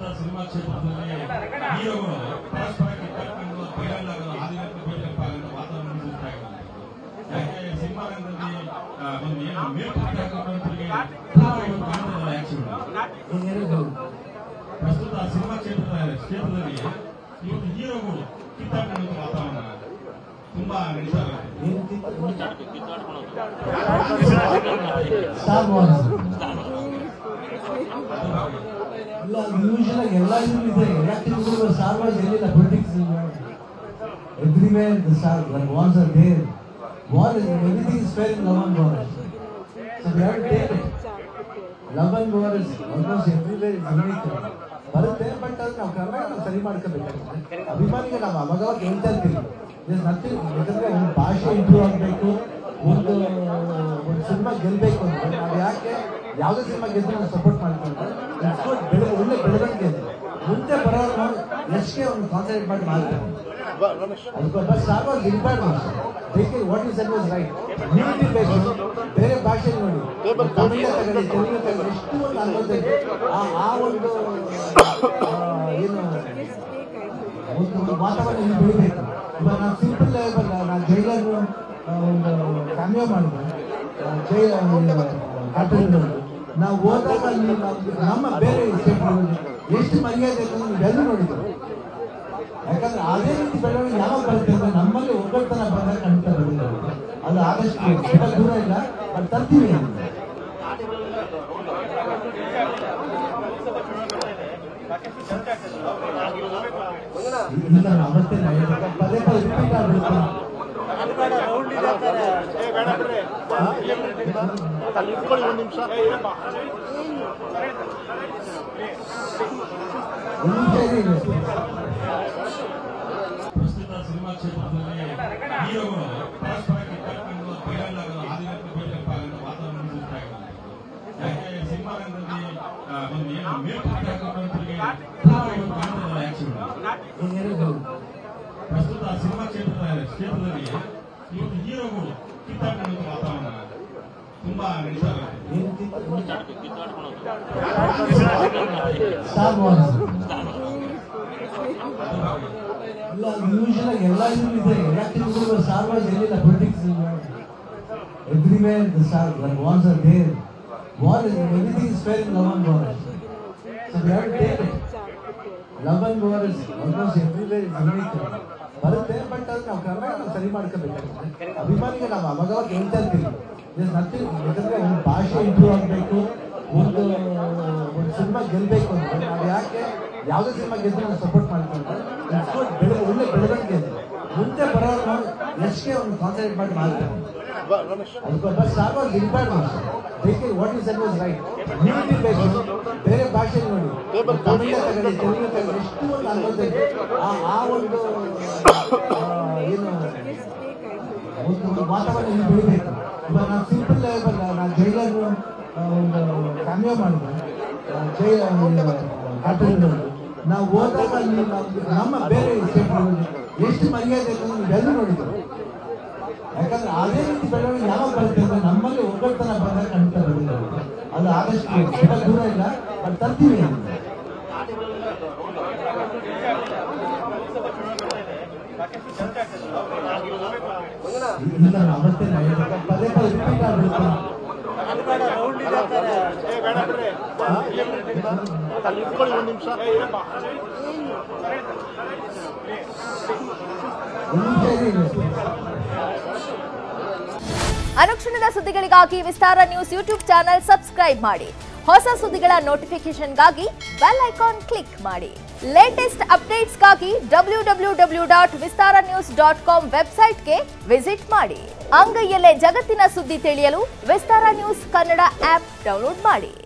Cinema ಕ್ಷೇತ್ರದಲ್ಲಿ ಹೀರೋಗಳು ಪರಸ್ಪರ ಕಿತ್ತಾಡ್ಕೊಂಡು ವೈರಲ್ ಆಗೋದು ಆದಿನಕ್ಕೆ ಬೇಕಪ್ಪ ಅನ್ನೋ ವಾತಾವರಣ ಸೃಷ್ಟಿ ಆಗಿದೆ ಯಾಕೆ ಸಿನಿಮಾ ರಂಗದಲ್ಲಿ ಆ, ಒಂದು ಏನು ಮೇಲ್ಪಟ್ಟು ಹಾಕೋಂಥವ್ರಿಗೆ ಕಾಣ್ತದಲ್ಲ ಆಕ್ಷನ್ ಪ್ರಸ್ತುತ ಸಿನಿಮಾ ಕ್ಷೇತ್ರದ ಕ್ಷೇತ್ರದಲ್ಲಿ ಇವತ್ತು ಹೀರೋಗಳು ಕಿತ್ತಾಡ್ಕೊಳ್ಳೋ ವಾತಾವರಣ ತುಂಬಾ ನಡೀತಾ ಇದೆ ಸ್ಟಾರ್ ವಾರ್ಸ್ ಇಲ್ಲ ಯೂಶಲ್ ಆಗಿ ಎಲ್ಲ ಇದರಲ್ಲೂ ಇದೆ ಯಾಕೆ ಸ್ಟಾರ್ ವಾರ್ಸ್ ಎಲ್ಲಿಲ್ಲ politics everywhere the star wars are there war is everything is fair in love and war so we have to take it love and war is almost everywhere is unique ಬರುತ್ತೆ but ಅದು ನಾವು ಕನ್ನಡ ನಾವು ಸರಿ ಮಾಡ್ಕೋಬೇಕಾಗುತ್ತೆ ಅಭಿಮಾನಿಗೆ ನಾವು ಅವಾಗ ಅವಾಗ ಹೇಳ್ತಾ ಇರ್ತೀವಿ ಇಸ್ ನಥಿಂಗ್ ಯಾಕಂದ್ರೆ ಒಂದು ಭಾಷೆ ಇಂಪ್ರೂವ್ ಆಗಬೇಕು ಒಂದು ಒಂದು ಸಿನಿಮಾ ಗೆಲ್ಲಬೇಕು ಅಂದ್ರೆ ನಾವು ಯಾಕೆ ಯಾವುದೇ ಸಿನಿಮಾ ಗೆದ್ದು ನಾವು ಸಪೋರ್ಟ್ ಮಾಡ್ಕೊಂಡ್ರೆ ಇಟ್ಸ್ ಗುಡ್ ಬೆಳೆ ಒಳ್ಳೆ ಬೆಳವಣಿಗೆ ಇದೆ ಮುಂದೆ ಬರೋರು ಎಷ್ಟೇ ಒಂದು ಕಾನ್ಸಂಟ್ರೇಟ್ ಮಾಡಿ ಮಾಡ್ತಾರೆ ಅದಕ್ಕೋಸ್ಕರ ಸ್ಟಾರ್ ವಾರ್ಸ್ ಇರಬಾರ್ದು ಬೇಕೇ what is that was right unity ಬೇಕು ಬೇರೆ ಭಾಷೆ ನೋಡಿ ತಮಿಳ ತಗೊಳ್ಳಿ ತೆಲುಗು ತಗೊಳ್ಳಿ ಎಷ್ಟು ಒಂದು ಅನ್ಬೋದು ಆ ಆ ಒಂದು ಆ, ಏನು ಒಂದು ವಾತಾವರಣ ಇಲ್ಲಿ ಬೆಳಿಬೇಕು ಇವಾಗ ನಾವು ಸಿಂಪಲ್ ಇವಾಗ ನಾವು ಜೈಲರ್ ಒಂದು ಕ್ಯಾಮಿಯೋ ಮಾಡಿದ್ರೆ ಆ, ಜೈ ಕಾರ್ಟೂನ್ ನಾವು ಹೋದಾಗ ಅಲ್ಲಿ ನಾವು- ನಮ್ಮ ಬೇರೆ ಸ್ಟೇಟ್ಗಳಲ್ಲಿ ಎಷ್ಟು ಮರ್ಯಾದೆ ಇದೆ ಅಂತ ನೀವೆಲ್ಲರೂ ನೋಡಿದ್ರು ಯಾಕಂದ್ರೆ ಅದೇ ರೀತಿ ಬೆಳವಣಿಗೆ ಯಾವಾಗ ಬರುತ್ತೆ ಅಂದ್ರೆ ನಮ್ಮಲ್ಲಿ ಒಗ್ಗಟ್ಟನ ಬಂದಾಗ ಖಂಡಿತ ಬೆಳೆದಿರುತ್ತೆ ಅದು ಆದಷ್ಟು ತುಂಬ ದೂರ ಇಲ್ಲ ಬಟ್ ತರ್ತೀವಿ ಅಂತ. ಇಲ್ಲ ನಾನು ಅವತ್ತೇ ನಾನು ಹೇಳಿದ್ದು. ಪದೇ ಪದೇ ರಿಪೀಟ್ ಆಗ್ಬಿಡುತ್ತೆ ಅಲ್ಲಿ ಇಟ್ಕೊಳ್ಳಿ ಒಂದು ನಿಮಿಷ ಒಂದು ನಿಮಿಷ ಇರಿ ಇಲ್ಲಿ. ಪ್ರಸ್ತುತ ಸಿನಿಮಾ ಕ್ಷೇತ್ರದಲ್ಲಿ ಹೀರೋಗಳು ಪರಸ್ಪರ ಕಿತ್ತಾಡ್ಕೊಂಡು ವೈರಲ್ ಆಗೋದು ಆದಿನಕ್ಕೆ ಬೇಕಪ್ಪ ಅನ್ನೋ ವಾತಾವರಣ ಸೃಷ್ಟಿ ಆಗಿದೆ ಯಾಕೆ ಸಿನಿಮಾ ರಂಗದಲ್ಲಿ ಆ, ಒಂದು ಏನು ಮೇಲ್ಪಟ್ಟು ಹಾಕೋಂಥವ್ರಿಗೆ ಕಾಣ್ತದಲ್ಲ ಆಕ್ಷನ್ ಈಗ ಹೇಳಿದ್ದು. ಪ್ರಸ್ತುತ ಸಿನಿಮಾ ಕ್ಷೇತ್ರದ ಕ್ಷೇತ್ರದಲ್ಲಿ ಇವತ್ತು ಹೀರೋಗಳು ಕಿತ್ತಾಡ್ಕೊಳ್ಳೋ ವಾತಾವರಣ ತುಂಬಾ ನಡೀತಾ ಇದೆ ಏನ್ ಸ್ಟಾರ್ ವಾರ್ಸ್ ಇಲ್ಲ ಯೂಶಲ್ ಆಗಿ ಎಲ್ಲ ಇದರಲ್ಲೂ ಇದೆ ಯಾಕೆ ಸ್ಟಾರ್ ವಾರ್ಸ್ ಎಲ್ಲಿಲ್ಲ politics everywhere the star wars are there war is everything is fair in love and war so we have to take it love and war is almost everywhere is unique ಬರುತ್ತೆ but ಅದು ನಾವು ಕನ್ನಡ ನಾವು ಸರಿ ಮಾಡ್ಕೋಬೇಕಾಗುತ್ತೆ ಅಭಿಮಾನಿಗೆ ನಾವು ಅವಾಗ ಅವಾಗ ಹೇಳ್ತಾ ಇರ್ತೀವಿ ಇಸ್ ನಥಿಂಗ್ ಯಾಕಂದ್ರೆ ಒಂದು ಭಾಷೆ ಇಂಪ್ರೂವ್ ಆಗಬೇಕು ಒಂದು ಒಂದು ಸಿನಿಮಾ ಗೆಲ್ಲಬೇಕು ಅಂದ್ರೆ ನಾವು ಯಾಕೆ ಯಾವುದೇ ಸಿನಿಮಾ ಗೆದ್ದು ನಾವು ಸಪೋರ್ಟ್ ಮಾಡ್ಕೊಂಡ್ರೆ ಇಟ್ಸ್ ಗುಡ್ ಬೆಳೆ ಒಳ್ಳೆ ಬೆಳವಣಿಗೆ ಇದೆ ಮುಂದೆ ಬರೋರು ಎಷ್ಟೇ ಒಂದು ಕಾನ್ಸಂಟ್ರೇಟ್ ಮಾಡಿ ಮಾಡ್ತಾರೆ ಅದಕ್ಕೋಸ್ಕರ ಸ್ಟಾರ್ ವಾರ್ಸ್ ಇರಬಾರ್ದು ಬೇಕೇ what is that was right unity ಬೇಕು ಬೇರೆ ಭಾಷೆ ನೋಡಿ ತಮಿಳ ತಗೊಳ್ಳಿ ತೆಲುಗು ತಗೊಳ್ಳಿ ಎಷ್ಟು ಒಂದು ಅನ್ಬೋದು ಆ ಆ ಒಂದು ಆ, ಏನು ಒಂದು ವಾತಾವರಣ ಇಲ್ಲಿ ಬೆಳಿಬೇಕು ಇವಾಗ ನಾವು ಸಿಂಪಲ್ ಇವಾಗ ನಾವು ಜೈಲರ್ ಒಂದು ಕ್ಯಾಮಿಯೋ ಮಾಡಿದ್ರೆ ಆ, ಜೈ ಕಾರ್ಟೂನ್ ನಾವು ಹೋದಾಗ ಅಲ್ಲಿ ನಾವು- ನಮ್ಮ ಬೇರೆ ಸ್ಟೇಟ್ಗಳಲ್ಲಿ ಎಷ್ಟು ಮರ್ಯಾದೆ ಇದೆ ಅಂತ ನೀವೆಲ್ಲರೂ ನೋಡಿದ್ರು ಯಾಕಂದ್ರೆ ಅದೇ ರೀತಿ ಬೆಳವಣಿಗೆ ಯಾವಾಗ ಬರುತ್ತೆ ಅಂದ್ರೆ ನಮ್ಮಲ್ಲಿ ಒಗ್ಗಟ್ಟನ ಬಂದಾಗ ಖಂಡಿತ ಬೆಳೆದಿರುತ್ತೆ ಅದು ಆದಷ್ಟು ತುಂಬ ದೂರ ಇಲ್ಲ ಬಟ್ ತರ್ತೀವಿ ಅಂತ. ಇಲ್ಲ ನಾನು ಅವತ್ತೇ ನಾನು ಹೇಳಿದ್ದು. ಪದೇ ಪದೇ ರಿಪೀಟ್ ಆಗ್ಬಿಡುತ್ತೆ ಅಲ್ಲಿ ಇಟ್ಕೊಳ್ಳಿ ಒಂದು ನಿಮಿಷ ಒಂದು ನಿಮಿಷ ಇರಿ ಇಲ್ಲಿ. ಅನುಕ್ಷಣದ ಸುದ್ದಿಗಳಿಗಾಗಿ Vistara news YouTube channel subscribe ಮಾಡಿ ಹೊಸ ಸುದ್ದಿಗಳ ನೋಟಿಫಿಕೇಶನ್ಗಾಗಿ ಬೆಲ್ ಐಕಾನ್ ಕ್ಲಿಕ್ ಮಾಡಿ ಲೇಟೆಸ್ಟ್ ಅಪ್ಡೇಟ್ಸ್ಗಾಗಿ W W W dot Vistara news dot com ವೆಬ್ಸೈಟ್ಗೆ ವಿಸಿಟ್ ಮಾಡಿ ಅಂಗೈಯಲ್ಲೇ ಜಗತ್ತಿನ ಸುದ್ದಿ ತಿಳಿಯಲು Vistara news Kannada app download ಮಾಡಿ